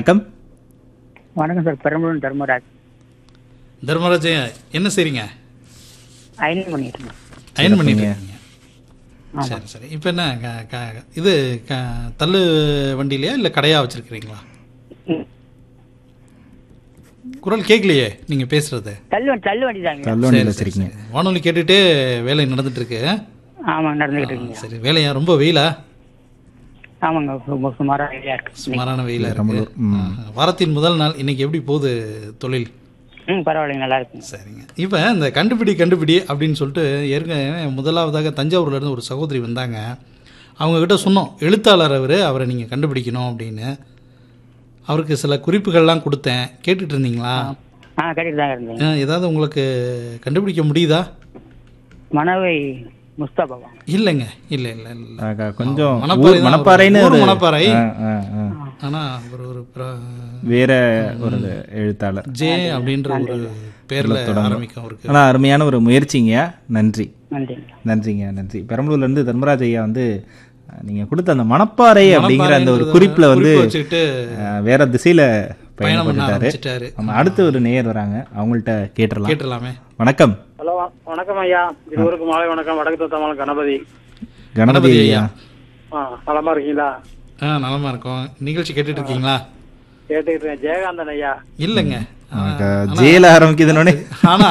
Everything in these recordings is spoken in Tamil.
வணக்கம் வணக்கம் சார் பெரம்பலூர் தர்மராஜ் தர்மராஜ் என்ன செய்றீங்க அயன் பண்ணிட்டு இருக்கேன். அயன் பண்ணிட்டு இருக்கீங்க சரி சரி இப்போ என்ன க- க- இது க- தள்ளு வண்டியிலையா இல்லை கடையா வச்சிருக்கிறீங்களா ம். குரல் கேட்கலையே நீங்க பேசுறது தள்ளு வண்டி தள்ளு வண்டி தாங்க தள்ளுவண்டியில் வச்சிருக்கீங்க வானொலி கேட்டுட்டே வேலை நடந்துட்டு இருக்கு ஆமாங்க நடந்துகிட்டு இருக்கீங்க சரி வேலையா ரொம்ப வெயிலா ஆமாங்க ரொம்ப சுமாராக ஐடியா இருக்கு சுமாரான வெயிலா இருக்கு பெரம்பலூர், ம். ஆ, வாரத்தின் முதல் நாள் இன்னைக்கு எப்படி போகுது தொழில் ம் பரவாயில்லைங்க நல்லா இருக்குங்க சரிங்க இப்போ இந்த கண்டுபிடி கண்டுபிடி அப்படின்னு சொல்லிட்டு ஏற்கனவே முதலாவதாக தஞ்சாவூர்ல இருந்து ஒரு சகோதரி வந்தாங்க அவங்க கிட்ட சொன்னோம் எழுத்தாளர் அவர் அவரை நீங்கள் கண்டுபிடிக்கணும் அப்படின்னு அவருக்கு சில குறிப்புகள்லாம் கொடுத்தேன் கேட்டுட்டு இருந்தீங்களா ஆ கேட்டுட்டு தாங்க இருந்தேங்க ஆ, ஏதாவது உங்களுக்கு கண்டுபிடிக்க முடியுதா மனவை முஸ்தாபாவா இல்லைங்க இல்லை இல்லை இல்லை ஆகா, கொஞ்சம் மணப்பாறை ஊர் தான் மணப்பாறைன்னு ஒரு ஒரு மணப்பாறை. ஆ, ஆ, ஆ. ஆனால் அவர் ஒரு பிர- வேற ஒரு எழுத்தாளர் ஜே அப்படின்ற ஒரு பேரில் ஆரம்பிக்கும் அவருக்கு ஆனால் அருமையான ஒரு முயற்சிங்க நன்றி நன்றிங்க நன்றிங்க நன்றி பெரம்பலூர்ல இருந்து தர்மராஜ் ஐயா வந்து அஹ், நீங்க கொடுத்த அந்த மணப்பாறை அப்படிங்கிற அந்த ஒரு குறிப்புல வந்து குறிப்பு வச்சுக்கிட்டு அஹ், வேற திசையில பயணம் பண்ண பயணப்பட்டுட்டாரு ஆரம்பிச்சிட்டாரு ஆமா அடுத்து ஒரு நேயர் வராங்க அவங்கள்ட்ட கேட்டுடலாம் கேட்டுடலாமே வணக்கம் ஹலோ வணக்கம் ஐயா இருவருக்கும் மாலை வணக்கம் வடக்கு தத்தமாலம் கணபதி கணபதி ஐயா ஆ நலமா இருக்கீங்களா ஆ நலமா இருக்கோம் நிகழ்ச்சி கேட்டுட்டு இருக்கீங்களா கேட்டுக்கிட்டு இருக்கேன் ஜெயகாந்தன் ஐயா இல்லைங்க ஆகா, ஜெயில ஆரம்பிக்குதுன்னொடனே ஆனா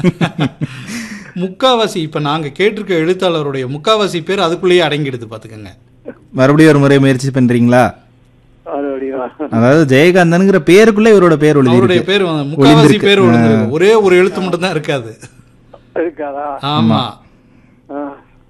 முக்காவாசி இப்ப நாங்க கேட்டிருக்க எழுத்தாளருடைய முக்காவாசி பேர் அதுக்குள்ளேயே அடங்கிடுது பாத்துக்கோங்க மறுபடியும் ஒரு முறை முயற்சி பண்றீங்களா மறுபடியும் அதாவது ஜெயகாந்தன்ங்கிற பேருக்குள்ள இவரோட பேர் அவருடைய ஒளிஞ்சிருக்கு பேர் வந்து- முக்காவாசி பேர் விழுந்திருக்கு ஒரே ஒரு எழுத்து மட்டும் தான் இருக்காது இருக்காதா ஆமா ஆ.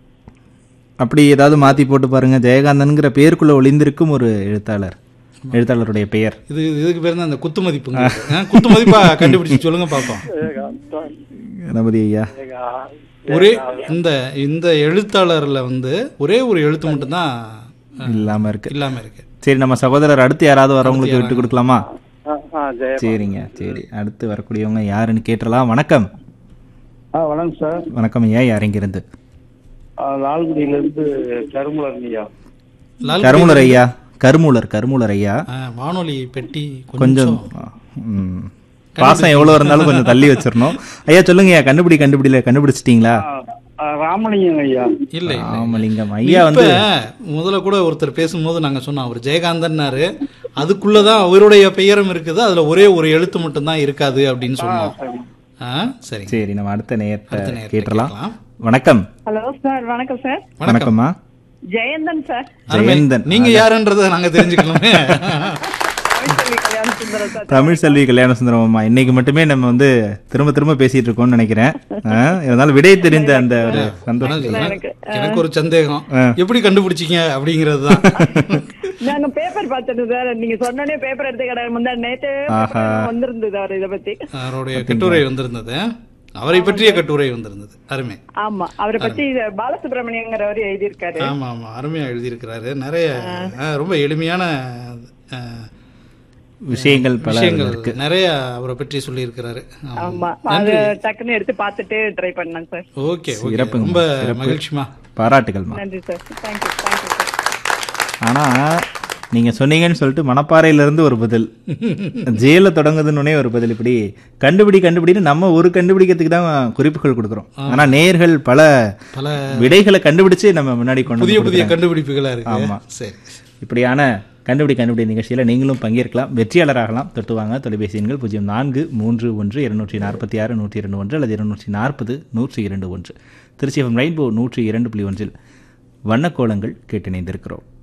அப்படி ஏதாவது மாத்தி போட்டு பாருங்க ஜெயகாந்தன்ங்கிற பேருக்குள்ள ஒளிந்திருக்கும் ஒரு எழுத்தாளர் எழுத்தாளருடைய பெயர் இது இதுக்கு பேர் தான் அந்த குத்து மதிப்புங்க ஆ, குத்து மதிப்பா கண்டுபிடிச்சு சொல்லுங்க பாப்போம் ஜெயகாந்தன், கணபதி ஐயா ஜெயகா ஒரே இந்த இந்த எழுத்தாளர்ல வந்து ஒரே ஒரு எழுத்து மட்டும் தான் இல்லாம இருக்கு இல்லாம இருக்கு சரி நம்ம சகோதரர் அடுத்து யாராவது வரவங்களுக்கு விட்டு கொடுக்கலாமா ஆ, ஆ ஜெய சரிங்க சரி அடுத்து வரக்கூடியவங்க யாருன்னு கேட்டலாம் வணக்கம் ஆ வணக்கம் சார் வணக்கம் ஐயா யார் இங்கிருந்து லால்குடியிலிருந்து கருமுலர் ஐயா லால் கருமூலர் ஐயா கருமூலர் கருமூலர் ஐயா ஆ, வானொலி பெட்டி கொஞ்சம் கொஞ்சம் ம், பாசம் எவ்வளவு இருந்தாலும் கொஞ்சம் தள்ளி வச்சிடணும் ஐயா சொல்லுங்க ஐயா கண்டுபிடி கண்டுபிடில கண்டுபிடிச்சிட்டீங்களா ராமலிங்கம் ஐயா இல்லை ராமலிங்கம் ஐயா வந்து இப்ப முதல்ல கூட ஒருத்தர் பேசும்போது நாங்க சொன்னோம் அவர் ஜெயகாந்தன்னாரு அதுக்குள்ளதான் அவருடைய பெயரும் இருக்குது அதுல ஒரே ஒரு எழுத்து மட்டும் தான் இருக்காது அப்படின்னு சொன்னோம் ஆ, சரிங்க சரி நம்ம அடுத்த நேரத்தை அடுத்த நேயர்கிட்ட கேட்டலாம் கேட்கலாம். வணக்கம் ஹலோ சார் வணக்கம் சார் வணக்கம் வணக்கம்மா ஜெயந்தன் சார் அருமை. ஜெயந்தன் நீங்க யாருன்றதை நாங்க தெரிஞ்சுக்கணுமே தமிழ்ச்செல்வி கல்யாண சுந்தரம் சார் தமிழ் செல்வி கல்யாண சுந்தரம் அம்மா இன்னைக்கு மட்டுமே நம்ம வந்து திரும்ப திரும்ப பேசிட்டு இருக்கோம்னு நினைக்கிறேன் ஆ, இருந்தாலும் விடை தெரிந்த அந்த ஒரு சந்தோஷம் எனக்கு எனக்கு ஒரு சந்தேகம் எப்படி கண்டுபிடிச்சீங்க அப்படிங்கிறது தான் நாங்க பேப்பர் பார்த்தது சார் நீங்க சொன்னனே பேப்பர் எடுத்து கடை முந்தா நேத்து ஆஹா. வந்திருந்தது அவர் இத பத்தி அவருடைய கட்டுரை வந்திருந்தது அவரை பற்றிய கட்டுரை வந்திருந்தது அருமை ஆமா அவரை பத்தி இது பாலசுப்ரமணியங்கிறவர் எழுதியிருக்காரு ஆமா ஆமா அருமையா எழுதியிருக்கிறாரு நிறைய ஆ, ரொம்ப எளிமையான ஆ, விஷயங்கள் பல விஷயங்கள் நிறைய அவரை பற்றி சொல்லியிருக்கிறாரு ஆமா. ஆமா அது டக்குன்னு எடுத்து பார்த்துட்டு ட்ரை பண்ணேன் சார் ஓகே ஓகே சிறப்புங்க, ரொம்ப சிறப்பு. மகிழ்ச்சிமா பாராட்டுகள்மா நன்றி சார் தேங்க்யூ தேங்க்யூ சார் ஆனா நீங்க சொன்னீங்கன்னு சொல்லிட்டு மணப்பாறையில இருந்து ஒரு பதில் ஜெயில தொடங்குதுன்னு ஒரு பதில் இப்படி கண்டுபிடி கண்டுபிடின்னு நம்ம ஒரு கண்டுபிடிக்கிறதுக்கு தான் குறிப்புகள் கொடுக்குறோம் ஆனா நேயர்கள் பல பல விடைகளை கண்டுபிடிச்சு நம்ம முன்னாடி கொண்டு புதிய வந்து புதிய கொடுக்குறாங்க. கண்டுபிடிப்புகளா ஆமா. இருக்கு சரி இப்படியான கண்டுபிடி கண்டுபிடி நிகழ்ச்சியில நீங்களும் பங்கேற்கலாம் வெற்றியாளராகலாம் தொட்டு வாங்க தொலைபேசி எண்கள் பூஜ்ஜியம் நான்கு மூன்று ஒன்று இருநூற்றி நாற்பத்தி ஆறு நூற்றி இரண்டு ஒன்று அல்லது இருநூற்றி நாற்பது நூற்றி இரண்டு ஒன்று திருச்சி எஃப்எம் ரெயின்போ நூற்றி இரண்டு புள்ளி ஒன்றில் வண்ணக்கோலங்கள் கேட்டிணைந்திருக்கிறோம்